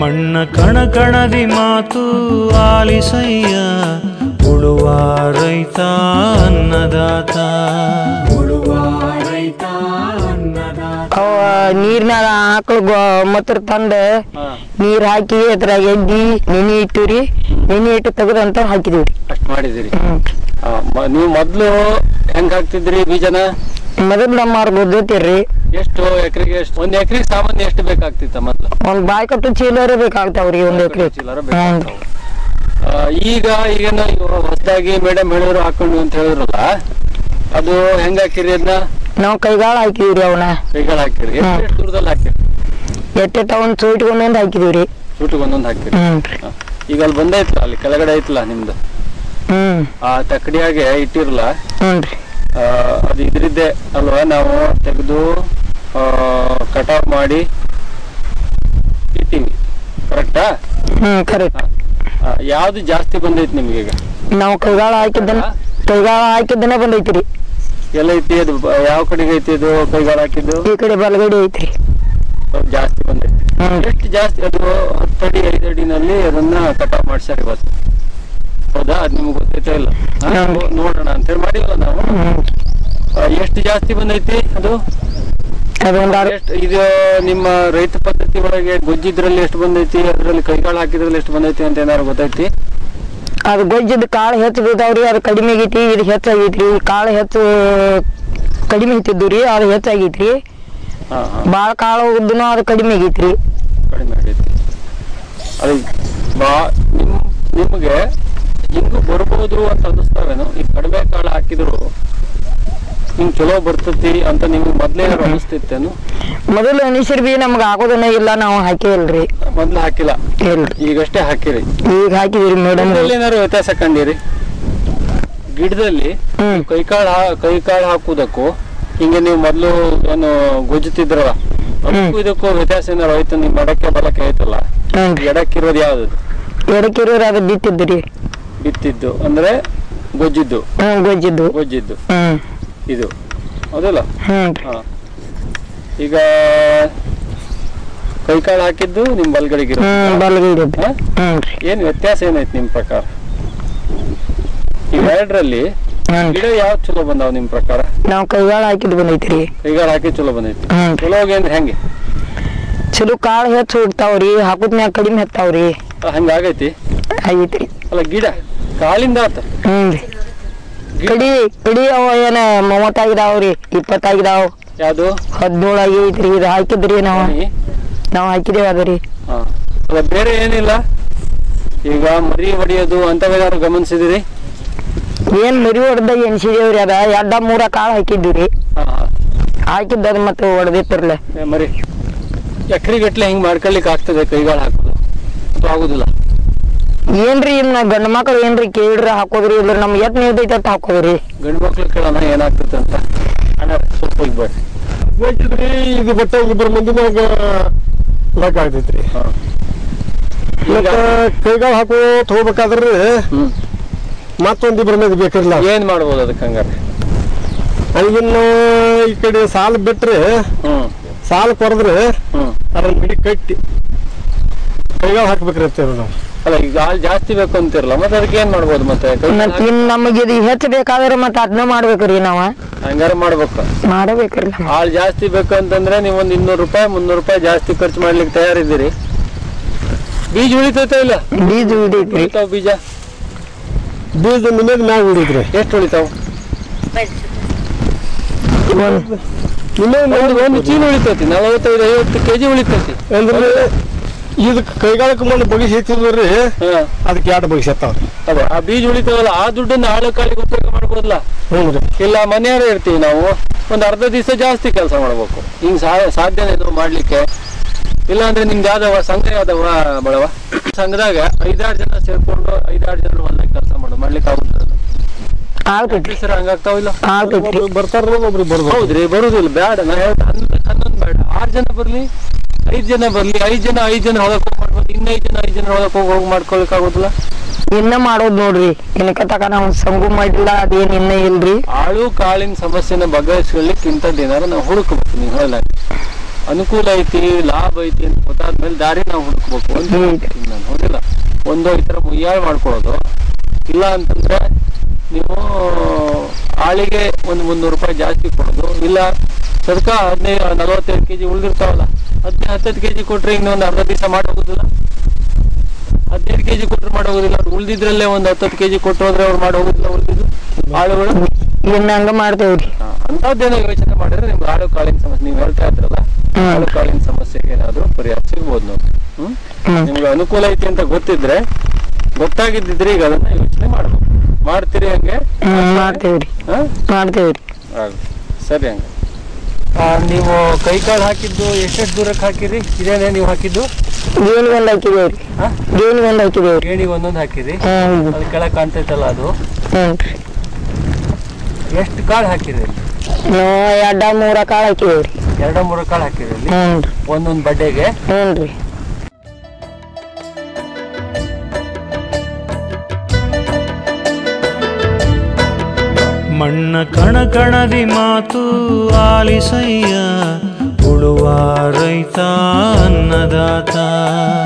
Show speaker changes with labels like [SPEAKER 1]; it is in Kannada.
[SPEAKER 1] ಮಣ್ಣ ಕಣ ಕಣದಿ ಮಾತು ಆಲಿಸಯ್ಯ ಉಳುವ ರೈತ ಅನ್ನದಾತ ಉಳುವ ರೈತ ಅನ್ನದಾತ
[SPEAKER 2] ಅವ ನೀರ್ನಾಗ ಆಕಳು ಮೂತ್ರ ತಂದ ನೀರ್ ಹಾಕಿ ಅದ್ರಾಗ ಎದ್ದಿ ನೆನೆ ಇಟ್ಟಿವ್ರಿ ನೆನೆ ಇಟ್ಟು ತೆಗೆದಂತ ಹಾಕಿದಿವ್ರಿ
[SPEAKER 3] ಅಷ್ಟ್ ಮಾಡಿದಿರಿ
[SPEAKER 2] ಹ್ಮ್
[SPEAKER 3] ಆ, ಮ- ನೀವು ಮೊದ್ಲು ಹೆಂಗ್ ಹಾಕ್ತಿದ್ರಿ ಬೀಜನ
[SPEAKER 2] ಮೊದಲು ನಮ್ಮ ಗೊತ್ತೈತಿರ್ರಿ
[SPEAKER 3] ಎಷ್ಟು ಎಕರೆಗೆ ಎಷ್ಟು ಒಂದ್ ಎಕರೆಗೆ ಸಾಮಾನ್ಯ ಎಷ್ಟು ಬೇಕಾಗ್ತಿತ್ತ ಮೊದ್ಲು
[SPEAKER 2] ಒಂದ್ ಬಾಯ್ ಕಟ್ಟು ಚೀಲರೇ ಬೇಕಾಗ್ತಾವ್ರಿ ಒಂದ್ ಎಕ್ರೆ
[SPEAKER 3] ಚಿಲ್ಲರೆ
[SPEAKER 2] ಹ್ಞೂ
[SPEAKER 3] ಬೇಕಾಗ್ತಾವು. ಆ, ಈಗ ಈಗೇನೋ ಹೊಸದಾಗಿ ಮೇಡಮ್ ಹೇಳಿದ್ರು ಹಾಕೊಂಡು ಅಂತ ಹೇಳಿದ್ರಲ್ಲ ಅದು ಹೆಂಗ್ ಹಾಕಿರಿ ಅದನ್ನ
[SPEAKER 2] ನಾವ್ ಕೈಗಾಳ ಹಾಕಿದಿವ್ರಿ ಅವನ
[SPEAKER 3] ಕೈಗಳು ಹಾಕಿರಿ ಎಷ್ಟು
[SPEAKER 2] ಹ್ಮ್.
[SPEAKER 3] ಎಷ್ಟು ದೂರದಲ್ಲಿ ಹಾಕಿರಿ
[SPEAKER 2] ಎಟ್ಟೆಟ್ಟ ಒಂದ್ ಸೂಟ್ಕೊಂಡೊಂದ್ ಹಾಕಿದಿವ್ರಿ
[SPEAKER 3] ಚೂಟಿಗೆ ಒಂದೊಂದು ಹಾಕಿರಿ
[SPEAKER 2] ಹ್ಮ್
[SPEAKER 3] ಹಾ. ಈಗ ಅಲ್ಲಿ ಬಂದೈತ್ಲ ಅಲ್ಲಿ ಕೆಳಗಡೆ ಐತ್ಲ ನಿಮ್ದು
[SPEAKER 2] ಹ್ಮ್
[SPEAKER 3] ಆ ತಕ್ಕಡಿಯಾಗೆ ಇಟ್ಟಿರಲ್ಲ
[SPEAKER 2] ಹ್ಞೂನ್ರಿ
[SPEAKER 3] ಅದು ಇದ್ರಿದ್ದೆ ಅಲ್ವಾ ನಾವು ತೆಗೆದು ಕಟಾವ್ ಮಾಡಿ ಇಟ್ಟಿವಿ ಕರೆಕ್ಟಾ
[SPEAKER 2] ಹ್ಮ್ ಕರೆಕ್ಟ್
[SPEAKER 3] ಯಾವ್ದು ಜಾಸ್ತಿ ಬಂದೈತಿ ನಿಮ್ಗೆ ಈಗ
[SPEAKER 2] ನಾವ್ ಕೈಗಾಳ ಹಾಕಿದ್ದನ ಕೈಗಾಳ ಹಾಕಿದ್ದನ ಬಂದೈತ್ರಿ
[SPEAKER 3] ಎಲ್ಲ ಐತಿ ಅದು ಬ- ಯಾವ ಕಡೆಗೆ ಐತಿ ಅದು ಕೈಗಾಲ ಹಾಕಿದ್ದು
[SPEAKER 2] ಈ ಕಡೆ ಬಲಗಡೆ ಐತ್ರಿ
[SPEAKER 3] ಸ್ವಲ್ಪ ಜಾಸ್ತಿ ಬಂದೈತಿ
[SPEAKER 2] ಹ್ಮ್.
[SPEAKER 3] ಎಷ್ಟು ಜಾಸ್ತಿ ಅದು ಹತ್ತಡಿ ಐದು ಅಡಿನಲ್ಲಿ ಅದನ್ನ ಕಟಾವ್ ಮಾಡ್ಸ್ಯಾರ ಇವತ್ತು ಹೌದಾ ಅದ್ ನಿಮ್ಗೆ ಗೊತ್ತೈತೆ ಇಲ್ಲ ಹಾ?
[SPEAKER 2] ಹ್ಮ್.
[SPEAKER 3] ನೋ- ನೋಡೋಣ ಅಂತೇಳಿ ಮಾಡಿಲ್ಲ ನಾವು
[SPEAKER 2] ಹ್ಮ್
[SPEAKER 3] ಆ, ಎಷ್ಟು ಜಾಸ್ತಿ ಬಂದೈತಿ ಅದು
[SPEAKER 2] ಅದೊಂದ್ ಆರ್
[SPEAKER 3] ಎಷ್ಟು ಇದು ನಿಮ್ಮ ರೈತ ಪದ್ಧತಿ ಒಳಗೆ ಗೊಜ್ಜಿದ್ರಲ್ಲಿ ಎಷ್ಟು ಬಂದೈತಿ ಅದ್ರಲ್ಲಿ ಕೈಗಾಳ ಹಾಕಿದ್ರಲ್ಲಿ ಎಷ್ಟು ಬಂದೈತಿ ಅಂತ ಏನಾದ್ರು ಗೊತ್ತೈತಿ
[SPEAKER 2] ಅದು ಗೊಜ್ಜದ ಕಾಳು ಹೆಚ್ಚು ಬಿದ್ದಾವ್ರಿ ಅದು ಕಡಿಮೆ ಆಗೈತಿ ಇದು ಹೆಚ್ಚಾಗೈತ್ರಿ ಕಾಳು ಹೆಚ್ಚು ಕಡಿಮೆ ಐತಿದ್ದು ರೀ ಅದು ಹೆಚ್ಚಾಗೈತ್ರಿ
[SPEAKER 3] ಹಾ ಹಾ
[SPEAKER 2] ಬಾಳ ಕಾಳು ಉದ್ದನು ಅದು ಕಡಿಮೆ ಆಗೈತ್ರಿ
[SPEAKER 3] ಕಡಿಮೆ ಆಗೈತಿ ಅದು ಬಾ ನಿಮ್ ನಿಮ್ಗೆ ಹಿಂಗೂ ಬರ್ಬೋದು ಅಂತ ಅನಿಸ್ತಾವೇನು ಈ ಕಡಿಮೆ ಕಾಳು ಹಾಕಿದ್ರು ಹಿಂಗ್ ಚಲೋ ಬರ್ತೈತಿ ಅಂತ ನಿಮ್ಗೆ ಮೊದ್ಲೇ ಏನಾದ್ರು ಅನಿಸ್ತಿತ್ತೇನು
[SPEAKER 2] ಮೊದಲು ಅನಿಸಿರ್ ಬಿ ನಮ್ಗೆ ಆಗೋದನ್ನ ಇಲ್ಲ ನಾವು ಹಾಕೇ ಇಲ್ರಿ
[SPEAKER 3] ಮೊದ್ಲು ಹಾಕಿಲ್ಲ
[SPEAKER 2] ಇಲ್ರಿ
[SPEAKER 3] ಈಗಷ್ಟೇ ಹಾಕಿರಿ
[SPEAKER 2] ಈಗ ಹಾಕಿದಿರಿ ಮೇಡಮ್
[SPEAKER 3] ಗಿಡದಲ್ಲಿ ಏನಾದ್ರು ವ್ಯತ್ಯಾಸ ಕಂಡಿರಿ ಗಿಡದಲ್ಲಿ
[SPEAKER 2] ಹ್ಮ್
[SPEAKER 3] ಕೈಕಾಳು ಹಾ- ಕೈಕಾಳು ಹಾಕುವುದಕ್ಕೂ ಹಿಂಗೆ ನೀವು ಮೊದ್ಲು ಏನು ಗೊಜ್ಜುತ್ತಿದ್ರಲ್ಲ ಅದಕ್ಕೂ ಇದಕ್ಕೂ ವ್ಯತ್ಯಾಸ ಏನಾರು ಆಯ್ತು ನಿಮ್ ಎಡಕ್ಕೆ ಬಲಕ್ಕೆ ಆಯ್ತಲ್ಲ
[SPEAKER 2] ಹ್ಞೂ
[SPEAKER 3] ಎಡಕ್ಕಿರೋದು ಯಾವ್ದು
[SPEAKER 2] ಎಡಕಿರೋರು ಅದು ಬಿತ್ತಿದ್ರಿ
[SPEAKER 3] ಬಿತ್ತಿದ್ದು ಅಂದ್ರೆ ಗೊಜ್ಜಿದ್ದು
[SPEAKER 2] ಹ್ಞೂ ಗೊಜ್ಜಿದ್ದು
[SPEAKER 3] ಗೊಜ್ಜಿದ್ದು
[SPEAKER 2] ಹ್ಮ್
[SPEAKER 3] ಇದು ಹೌದಲ್ಲ
[SPEAKER 2] ಹ್ಞೂ
[SPEAKER 3] ಹಾ ಈಗ ಕೈಕಾಳು ಹಾಕಿದ್ದು ನಿಮ್ ಬಲ್ಗಡೆಗೆ
[SPEAKER 2] ಹ್ಮ್ ಬಲಗೈದು
[SPEAKER 3] ಹಾ?
[SPEAKER 2] ಹ್ಞೂ ರೀ
[SPEAKER 3] ಏನ್ ವ್ಯತ್ಯಾಸ ಏನೈತಿ ನಿಮ್ ಪ್ರಕಾರ ಈ ಎರಡರಲ್ಲಿ
[SPEAKER 2] ಹ್ಞೂ
[SPEAKER 3] ಗಿಡ ಯಾವ್ದು ಚಲೋ ಬಂದಾವ ನಿಮ್ ಪ್ರಕಾರ
[SPEAKER 2] ನಾವು ಕೈಗಾಳ ಹಾಕಿದ್ ಬಂದೈತ್ರಿ
[SPEAKER 3] ಕೈಗಾಳು ಹಾಕಿ ಚಲೋ ಬಂದೈತಿ
[SPEAKER 2] ಹ್ಞೂ
[SPEAKER 3] ಚಲೋ ಅಂದ್ರೆ ಹೆಂಗೆ
[SPEAKER 2] ಚಲೋ ಕಾಳು ಹೆಚ್ಚು ಹೋಗ್ತಾವ್ರಿ ಹಾಕುದ್ನ್ಯಾಗ ಕಡಿಮೆ ಹತ್ತಾವ್ರಿ
[SPEAKER 3] ಹಂಗಾಗೈತಿ
[SPEAKER 2] ಆಗೈತ್ರಿ
[SPEAKER 3] ಅಲ್ಲ ಗಿಡ ಕಾಲಿಂದ ಆತ
[SPEAKER 2] ಹ್ಞೂ ರೀ
[SPEAKER 3] ಗಿಡ
[SPEAKER 2] ಕಡಿ ಕಡಿ ಅವ ಏನ ಮೂವತ್ತಾಗಿದಾವ್ರಿ ಇಪ್ಪತ್ತಾಗಿದಾವ್
[SPEAKER 3] ಯಾವ್ದು
[SPEAKER 2] ಹದಿನೇಳು ಆಗೈತ್ರಿ ಇದು ಹಾಕಿದ್ರಿ ನಾವು
[SPEAKER 3] ಮರಿ?
[SPEAKER 2] ನಾವು ಹಾಕಿದೇವ ಅದರಿ
[SPEAKER 3] ಹಾ. ಅಲ್ಲ ಬೇರೆ ಏನಿಲ್ಲ ಈಗ ಮರಿ ಹೊಡಿಯೋದು ಅಂತವೇನಾದ್ರು ಗಮನಿಸಿದಿರಿ
[SPEAKER 2] ಏನ್ ಮರಿ ಹೊಡೆದಾಗ ಎಣ್ಸಿದೇವ್ರಿ ಅದ ಎಡ್ಡ ಮೂರ ಕಾಳು ಹಾಕಿದ್ವಿ ಹಾಕಿದ್ದದ ಮತ್ತೆ ಹೊಡೆದಿತ್ತಿರ್ಲೆ
[SPEAKER 3] ಮರಿ ಎಕರೆಗಟ್ಲೆ ಹಿಂಗ್ ಮಾಡ್ಕೊಳ್ಲಿಕ್ಕೆ ಆಗ್ತದೆ ಕೈಗಾಳು ಹಾಕೋದು ಅಥವಾ ಆಗುದಿಲ್ಲ
[SPEAKER 2] ಏನ್ರಿ ಇನ್ನ ಗಂಡ ಮಕ್ಳು ಏನ್ರಿ ಕೇಳ್ರಿ ಹಾಕೋದ್ರಿ ಇದ್ರ ನಮ್ಗೆ ಎಟ್ ನೀಡ್ದೈತೆ ಅಟ್ ಹಾಕೋದ್ರಿ
[SPEAKER 3] ಗಂಡು ಮಕ್ಳು ಕೇಳೋಣ ಏನಾಗ್ತದೆ ಅಂತ ಅಣ್ಣ ಸ್ವಲ್ಪ ಹೋಗ್ಬೇಡಿ
[SPEAKER 4] ಬೇಕಿದ್ರಿ ಇದು ಬಟ್ಟೆ ಇಬ್ಬರು ಮಂದಿನಾಗ ಲೆಕ್ಕ ಆಗ್ತೈತ್ರಿ
[SPEAKER 3] ಹಾ.
[SPEAKER 4] ಮತ್ತ ಕೈಗಾಲ್ ಹಾಕೋತ್ ಹೋಗ್ಬೇಕಾದ್ರಿ
[SPEAKER 3] ಹ್ಮ್
[SPEAKER 4] ಮತ್ತೊಂದ್ ಇಬ್ಬರ ಮಂದಿ ಬೇಕಿರ್ಲ
[SPEAKER 3] ಏನ್ ಮಾಡ್ಬೋದು ಅದಕ್ಕೆ ಹಂಗಾರೆ
[SPEAKER 4] ಅಲ್ಲಿಗಿನ್ನು ಈ ಕಡೆ ಸಾಲ ಬಿಟ್ರೆ
[SPEAKER 3] ಹ್ಮ್
[SPEAKER 4] ಸಾಲ ಕೊರದ್ರೆ
[SPEAKER 3] ಹ್ಮ್
[SPEAKER 4] ಅದನ್ನ ಬಿಡಿ ಕಟ್ಟಿ ಕೈಗಾಲ್ ಹಾಕ್ಬೇಕ್ರಿ ಅಂತೇಳಿ ನಾವು
[SPEAKER 3] ಅಲ್ಲ ಈಗ ಹಾಲು ಜಾಸ್ತಿ ಬೇಕು ಅಂತಿರಲ್ಲ ಮತ್ತೆ ಅದಕ್ಕೆ ಏನ್ ಮಾಡ್ಬೋದು ಮತ್ತೆ ಕೈಗಾಳ್
[SPEAKER 2] ಮತ್ ಇನ್ ನಮಗೆ ಇದು ಹೆಚ್ಚು ಬೇಕಾದ್ರೆ ಮತ್ತೆ ಅದನ್ನ ಮಾಡ್ಬೇಕ್ರಿ ನಾವ
[SPEAKER 3] ಹಂಗಾರ ಮಾಡ್ಬೇಕು
[SPEAKER 2] ಮಾಡಬೇಕ್ರಿ ನಾವ್.
[SPEAKER 3] ಹಾಲು ಜಾಸ್ತಿ ಬೇಕು ಅಂತಂದ್ರೆ ನೀವು ಒಂದ್ ಇನ್ನೂರು ರೂಪಾಯಿ ಮುನ್ನೂರು ರೂಪಾಯಿ ಜಾಸ್ತಿ ಖರ್ಚು ಮಾಡ್ಲಿಕ್ಕೆ ತಯಾರಿದ್ದೀರಿ ಬೀಜ ಉಳಿತೈತೆ ಇಲ್ಲ
[SPEAKER 2] ಬೀಜ ಉಳಿದೈತ್ರಿ
[SPEAKER 3] ಉಳಿತಾವ್ ಬೀಜ
[SPEAKER 4] ಬೀಜ ನಿಮಗೆ ಮ್ಯಾಗ ಉಳಿದ್ರಿ
[SPEAKER 3] ಎಷ್ಟು ಉಳಿತಾವ್
[SPEAKER 2] ಒಂದ್
[SPEAKER 4] ನಿಮಗೆ
[SPEAKER 3] ಒಂದು ಒಂದು ಚೀಲ ಉಳಿತೈತಿ ನಲವತ್ತೈದು ಐವತ್ತು ಕೆಜಿ ಉಳಿತೈತಿ
[SPEAKER 4] ಅಂದ್ರೆ ಇದಕ್ಕೆ ಕೈಗಾಲಕ್ಕೆ ಮುಂದೆ ಬಗಿಸಿ ಹೆಚ್ಚಿದ್ರಿ
[SPEAKER 3] ಹಾ
[SPEAKER 4] ಅದಕ್ಕೆ ಎರಡು ಬಗಿಸಿ ಎತ್ತಾವ್ರಿ
[SPEAKER 3] ಅದೇ ಆ ಬೀಜ ಉಳಿತಾವಲ್ಲ ಆ ದುಡ್ಡನ್ನ ಆಳು ಕಾಲಿಗೆ ಉಪಯೋಗ ಮಾಡ್ಬೋದಲ್ಲ
[SPEAKER 4] ಹ್ಞೂ ರೀ
[SPEAKER 3] ಇಲ್ಲ ಮನೆಯವರೇ ಇರ್ತೀವಿ ನಾವು ಒಂದು ಅರ್ಧ ದಿವಸ ಜಾಸ್ತಿ ಕೆಲಸ ಮಾಡ್ಬೇಕು ಹಿಂಗ್ ಸಾ- ಸಾಧ್ಯನೇ ಇದು ಮಾಡ್ಲಿಕ್ಕೆ ಇಲ್ಲ ಅಂದ್ರೆ ನಿಮ್ದು ಯಾವ್ದವ ಸಂಘ ಯಾವ್ದವ ಬಳವ ಸಂಘದಾಗ ಐದಾರು ಜನ ಸೇರ್ಕೊಂಡು ಐದಾರು ಜನ ಹೊಲ್ದಾಗ ಕೆಲಸ ಮಾಡು ಮಾಡ್ಲಿಕ್ಕೆ ಆಗುತ್ತದೆ
[SPEAKER 2] ಆಗ್ತೈತ್ರಿ
[SPEAKER 3] ಸರ್ ಹಂಗಾಗ್ತಾವ ಇಲ್ಲ
[SPEAKER 2] ಆಗ್ತೈತ್ರಿ
[SPEAKER 4] ಒಬ್ರು ಬರ್ತಾರ ಒಬ್ರು ಬರ್ಬೋದು
[SPEAKER 3] ಹೌದ್ರಿ ಬರುದಿಲ್ಲ ಬೇಡ ನಾ ಹೇಳ್ತಾ ಹನ್ನೊಂದು ಹನ್ನೊಂದು ಬೇಡ ಆರು ಜನ ಬರ್ಲಿ ಐದ್ ಜನ ಬರ್ಲಿ ಐದ್ ಜನ ಐದ್ ಜನ ಹೊಲಕ್ ಹೋಗಿ ಮಾಡ್ಬೋದು ಇನ್ನೈದ್ ಜನ ಐದ್ ಜನ ಹೊಲಕ್ ಹೋಗಿ ಹೋಗಿ ಮಾಡ್ಕೊಳಕ್ ಆಗೋದಿಲ್ಲ
[SPEAKER 2] ಇನ್ನ ಮಾಡೋದ್ ನೋಡ್ರಿ ಇನ್ಕ ತಕ ನಾವು ಸಂಗು ಮಾಡಿಲ್ಲ ಅದೇನ್ ಇನ್ನ ಇಲ್ರಿ
[SPEAKER 3] ಆಳು ಕಾಳಿನ ಸಮಸ್ಯೆನ ಬಗೆಹರಿಸ್ಕೊಳ್ಳಿಕ್ಕೆ ಇಂಥದ್ದು ಏನಾರು ನಾವು ಹುಡುಕ್ಬೇಕು ನೀವು ಹೇಳ ಅನುಕೂಲ ಐತಿ ಲಾಭ ಐತಿ ಅಂತ ಗೊತ್ತಾದ್ಮೇಲೆ ದಾರಿ ನಾವು ಹುಡುಕ್ಬೇಕು ಅಂತ
[SPEAKER 2] ಹ್ಮ್.
[SPEAKER 3] ಹೇಳ್ತೀನಿ ನಾನು ಹೌದಿಲ್ಲ ಒಂದು ಈ ತರ ಮುಯ್ಯಾಳ್ ಮಾಡ್ಕೊಳ್ಳೋದು ಇಲ್ಲ ಅಂತಂದ್ರೆ ನೀವು ಆಳಿಗೆ ಒಂದು ಮುನ್ನೂರು ರೂಪಾಯಿ ಜಾಸ್ತಿ ಕೊಡೋದು ಇಲ್ಲ ಸದ್ಕ ಹದಿನೈದು ನಲವತ್ತೈದು ಕೆಜಿ ಉಳ್ದಿರ್ತಾವಲ್ಲ ಹದಿನೈದು ಹತ್ತತ್ತು ಕೆಜಿ ಕೊಟ್ರೆ ಇನ್ನೊಂದು ಅರ್ಧ ದಿವಸ ಮಾಡಿ ಹೋಗುದಿಲ್ಲ ಹದಿನೈದು ಕೆಜಿ ಕೊಟ್ರೆ ಮಾಡಿ ಹೋಗುದಿಲ್ಲ ಅವ್ರು ಉಳ್ದಿದ್ರಲ್ಲೇ ಒಂದು ಹತ್ತತ್ತು ಕೆಜಿ ಕೊಟ್ಟು ಹೋದ್ರೆ ಅವ್ರು ಮಾಡಿ ಹೋಗುದಿಲ್ಲ ಉಳ್ದಿದ್ದು ಆಳುಗಳು
[SPEAKER 2] ಇನ್ನ ಹಂಗ ಮಾಡ್ತೇವ್ರಿ
[SPEAKER 3] ಹಾ, ಅಂಥದ್ದೇನೋ ಯೋಚನೆ ಮಾಡಿದ್ರೆ ನಿಮ್ಗೆ ಆಳು ಕಾಳಿನ ಸಮಸ್ಯೆ ನೀವು ಹೇಳ್ತಾ ಇದ್ರಲ್ಲ
[SPEAKER 2] ಹ್ಮ್.
[SPEAKER 3] ಆಳು ಕಾಳಿನ ಸಮಸ್ಯೆಗೆ ಏನಾದ್ರು ಪರಿಹಾರ ಸಿಗ್ಬೋದು ನೋಡಿ ಹ್ಮ್
[SPEAKER 2] ಹ್ಮ್
[SPEAKER 3] ನಿಮ್ಗೆ ಅನುಕೂಲ ಐತಿ ಅಂತ ಗೊತ್ತಿದ್ರೆ ಗೊತ್ತಾಗಿದ್ದಿದ್ರೆ ಈಗ ಅದನ್ನ ಯೋಚನೆ ಮಾಡ್ಬೇಕು ಮಾಡ್ತೀರಿ ಹಂಗೆ
[SPEAKER 2] ಹ್ಮ್ ಮಾಡ್ತೇವ್ರಿ
[SPEAKER 3] ಹಾ
[SPEAKER 2] ಮಾಡ್ತೇವ್ರಿ
[SPEAKER 3] ಆಗ್- ಸರಿ ಹಂಗೆ ಆ, ನೀವು ಕೈ ಕಾಳು ಹಾಕಿದ್ದು ಎಷ್ಟೆಷ್ಟು ದೂರಕ್ಕೆ ಹಾಕಿರಿ ಇದೇನೇ ನೀವು ಹಾಕಿದ್ದು
[SPEAKER 2] ಗೇಣಿಗೆ ಒಂದ್ ಹಾಕಿದೇವ್ರಿ
[SPEAKER 3] ಹಾ
[SPEAKER 2] ಗೇಣಿಗೆ ಒಂದ್ ಹಾಕಿದೇವ್ರಿ
[SPEAKER 3] ಗೇಣಿಗೆ ಒಂದೊಂದು ಹಾಕಿರಿ
[SPEAKER 2] ಹ್ಮ್
[SPEAKER 3] ಅದು ಕೆಳಗೆ ಕಾಣ್ತೈತಲ್ಲ ಅದು
[SPEAKER 2] ಹ್ಞೂನ್ರಿ
[SPEAKER 3] ಎಷ್ಟು ಕಾಳು ಹಾಕಿರಿ ಅಲ್ಲಿ?
[SPEAKER 2] ನಾವು ಎರಡ ಮೂರ ಕಾಳು ಹಾಕಿದೇವ್ರಿ
[SPEAKER 3] ಎರಡು ಮೂರು ಕಾಳು ಹಾಕಿರಿ ಅಲ್ಲಿ
[SPEAKER 2] ಹ್ಞೂನ್ರಿ
[SPEAKER 3] ಒಂದೊಂದು ಬಡ್ಡೆಗೆ
[SPEAKER 2] ಹ್ಞೂನ್ರಿ
[SPEAKER 1] ಮಣ್ಣ ಕಣ ಕಣದಿ ಮಾತು ಆಲಿಸಯ್ಯ ಉಳುವ ರೈತ ಅನ್ನದಾತ